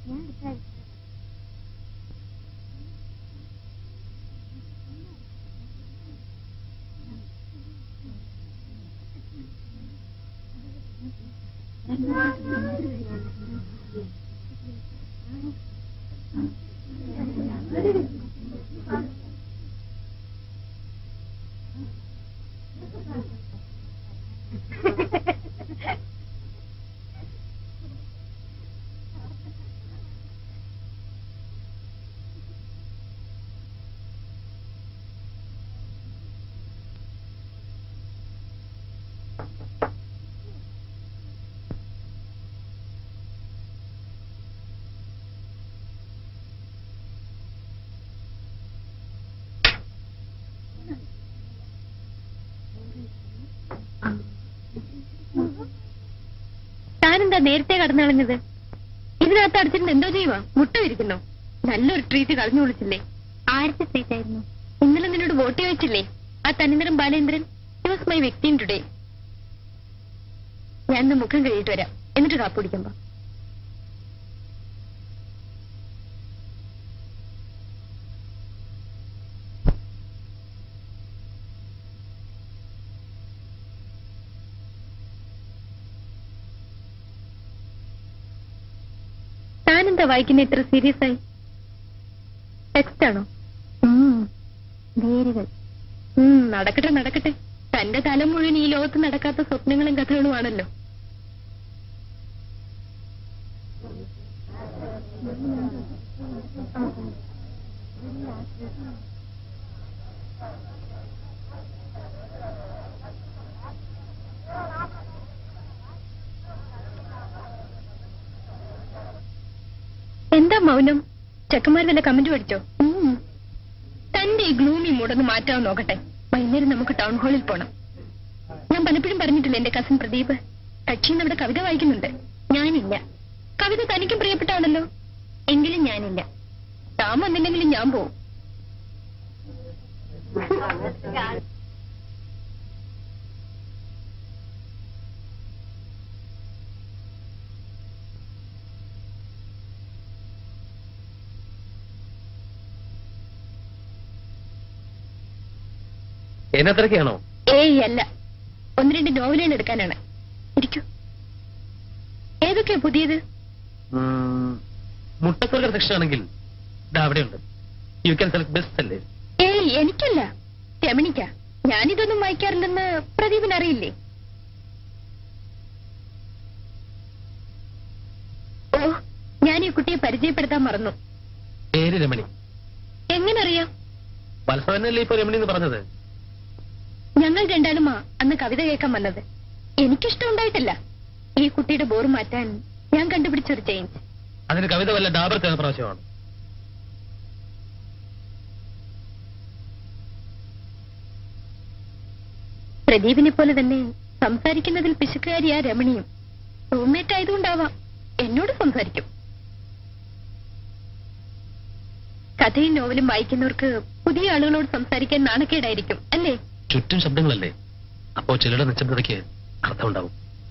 താനെന്താ നേരത്തെ കടന്നു കളഞ്ഞത് ഇതിനകത്ത് അടിച്ചിട്ട് എന്തോ ചെയ്യുവാ മുട്ട വിരിക്കുന്നോ നല്ലൊരു ട്രീറ്റ് കളഞ്ഞു വിളിച്ചില്ലേ ആരുടെ ട്രീറ്റ് ആയിരുന്നു ഇന്നലെ നിന്നോട് വോട്ട് ചോദിച്ചില്ലേ ആ തന്നിന്തരം Balendran was my victim today ഞാൻ ഇന്ന് മുഖം കഴിയിട്ട് വരാം എന്നിട്ട് കാപ്പ് കുടിക്കുമ്പോ താനെന്താ വായിക്കുന്ന ഇത്ര സീരിയസ് ആയി ടെക്സ്റ്റ് ആണോ വേരുകൾ നടക്കട്ടെ നടക്കട്ടെ തന്റെ തല മുഴുവൻ ഈ ലോകത്ത് നടക്കാത്ത സ്വപ്നങ്ങളും കഥകളുമാണല്ലോ എന്താ മൗനം ചെക്കന്മാർ വല്ല കമന്റ് പഠിച്ചോ തന്റെ ഈ ഗ്ലൂമി മൂടൊന്ന് മാറ്റാൻ നോക്കട്ടെ വൈകുന്നേരം നമുക്ക് ടൗൺ ഹാളിൽ പോണം ഞാൻ പലപ്പോഴും പറഞ്ഞിട്ടില്ല എന്റെ കസിൻ പ്രദീപ് കക്ഷി നമ്മുടെ കവിത വായിക്കുന്നുണ്ട് ഞാനില്ല കവിത തനിക്കും പ്രിയപ്പെട്ടാണല്ലോ എങ്കിലും ഞാനില്ല താൻ വന്നില്ലെങ്കിലും ഞാൻ പോവും എന്നത്രയ്ക്കാണോ ഏയ് അല്ല ഒന്ന് രണ്ട് നോവലുകൾ എടുക്കാനാണ് ഇരിക്കൂ ഏതൊക്കെയാ പുതിയത് മുട്ടക്കുറകർ സെക്ഷൻ ആണെങ്കിൽ ഇത് അവിടെയുണ്ട് യു ക്യാൻ സെലക്ട് ബെസ്റ്റ് അല്ലേ ഏയ് എനിക്കല്ല രമണിക്ക ഞാനിതൊന്നും വായിക്കാറില്ലെന്ന് പ്രദീപിന് അറിയില്ലേ ഓ ഞാൻ ഈ കുട്ടിയെ പരിചയപ്പെടുത്താൻ മറന്നു പേര് രമണി എങ്ങനറിയാം വത്സവനല്ലേ ഇപ്പൊ രമണി എന്ന് പറഞ്ഞത് ഞങ്ങൾ രണ്ടാളുമാ അന്ന് കവിത കേൾക്കാൻ വന്നത് എനിക്കിഷ്ടം ഉണ്ടായിട്ടില്ല ഈ കുട്ടിയുടെ ബോർ മാറ്റാൻ ഞാൻ കണ്ടുപിടിച്ചൊരു ചേഞ്ച് അതിന് കവിത വല്ല ഡാബർ തേന പ്രാവശ്യമാണ് പ്രദീപിനെ പോലെ തന്നെ സംസാരിക്കുന്നതിൽ പിശുക്കുകാരിയാ രമണിയും റൂംമേറ്റ് ആയതുകൊണ്ടാവാം എന്നോട് സംസാരിക്കും കഥയും നോവലും വായിക്കുന്നവർക്ക് പുതിയ ആളുകളോട് സംസാരിക്കാൻ നാണക്കേടായിരിക്കും അല്ലേ ചുറ്റും ശബ്ദങ്ങളല്ലേ അപ്പോ ചിലരുടെ നിശബ്ദതയ്ക്ക് അർത്ഥമുണ്ടാവും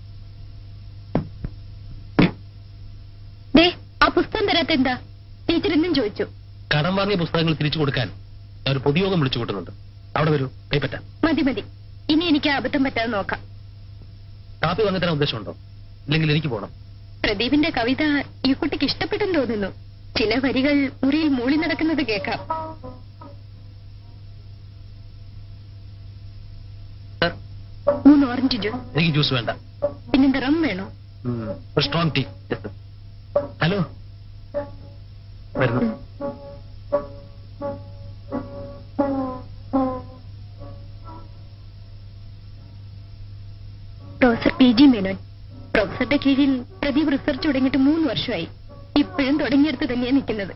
ദേ ആ പുസ്തകം തരാത്ത എന്താ ടീച്ചർ ഇന്നും ചോദിച്ചു കടം വാങ്ങിയ പുസ്തകങ്ങൾ തിരിച്ചു കൊടുക്കാൻ ഞാൻ ഒരു പൊതുയോഗം വിളിച്ചു കൂട്ടുന്നുണ്ട് അവിടെ വരൂ കൈപ്പറ്റാം മതി മതി ഇനി എനിക്ക് ആ അബദ്ധം പറ്റാതെ നോക്കാം കാപ്പി വാങ്ങി തരാൻ ഉദ്ദേശമുണ്ടോ ഇല്ലെങ്കിൽ എനിക്ക് പോകണം പ്രദീപിന്റെ കവിത ഈ കുട്ടിക്ക് ഇഷ്ടപ്പെട്ടെന്ന് തോന്നുന്നു ചില വരികൾ മുറിയിൽ മൂളി നടക്കുന്നത് കേൾക്കാം സർ മൂന്ന് ഓറഞ്ച് ജ്യൂസ് എനിക്ക് ജ്യൂസ് വേണ്ട പിന്നെന്താ റം വേണോ ഉം, ഒരു സ്ട്രോങ് ടീ ഹലോ വരുന്നു പ്രൊഫസർ പി ജി മേനോൻ പ്രൊഫസറുടെ കീഴിൽ പ്രദീപ് റിസർച്ച് തുടങ്ങിയിട്ട് മൂന്ന് വർഷമായി ഇപ്പോഴും തുടങ്ങിയെടുത്ത് തന്നെയാണ് നിൽക്കുന്നത്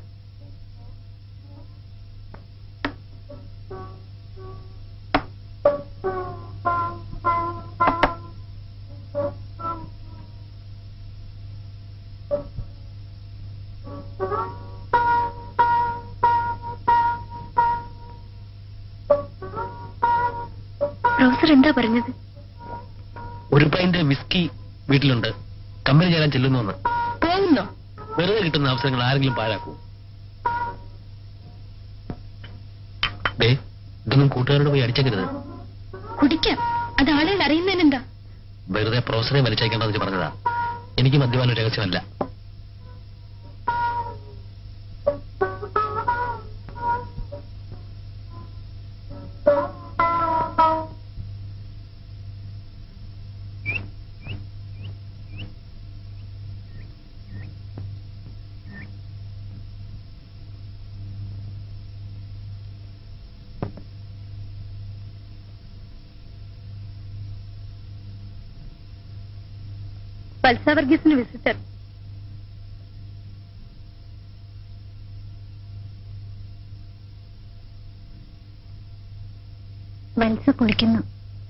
പ്രൊഫസർ എന്താ പറഞ്ഞത് ഒരു പൈന്റ് വിസ്കി വീട്ടിലുണ്ട് കമ്പനി ചേരാൻ ചെല്ലുന്നു എന്ന് പോകുന്നോ വെറുതെ കിട്ടുന്ന അവസരങ്ങൾ ആരെങ്കിലും പാഴാക്കൂ ദേ ഇതൊന്നും കൂട്ടുകാരോട് പോയി അടിച്ചേക്കരുത് കുടിക്കാം അത് ആളുകൾ അറിയുന്നതിനെന്താ വെറുതെ പ്രൊഫസറെ വലിച്ചേക്കേണ്ടെന്ന് പറഞ്ഞതാ എനിക്ക് മദ്യപാനം ഒരു രഹസ്യമല്ല വത്സവർഗീസിന് വിസിറ്റർ വത്സ കുളിക്കുന്നു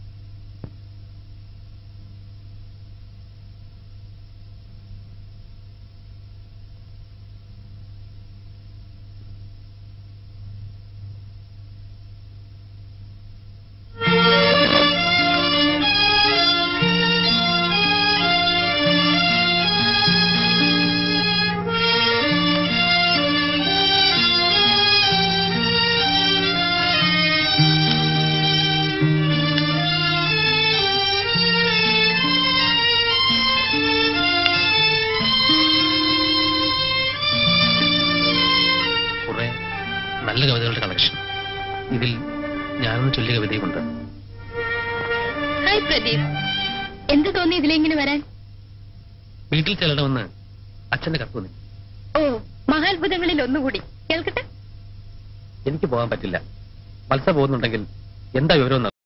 കുറെ നല്ല കവിതകളുടെ കളക്ഷൻ ഇതിൽ ഞാനൊന്ന് ചൊല്ലിയ കവിതയുമുണ്ട് ഹായ് പ്രദീപ് എന്ത് തോന്നി ഇതിലെങ്ങനെ വരാൻ വീട്ടിൽ ചെല്ലണമെന്ന് അച്ഛന്റെ കത്ത് വന്നു ഓ മഹാത്ഭുതങ്ങളിൽ ഒന്നുകൂടി കേൾക്കട്ടെ എനിക്ക് പോകാൻ പറ്റില്ല മത്സ പോകുന്നുണ്ടെങ്കിൽ എന്താ വിവരം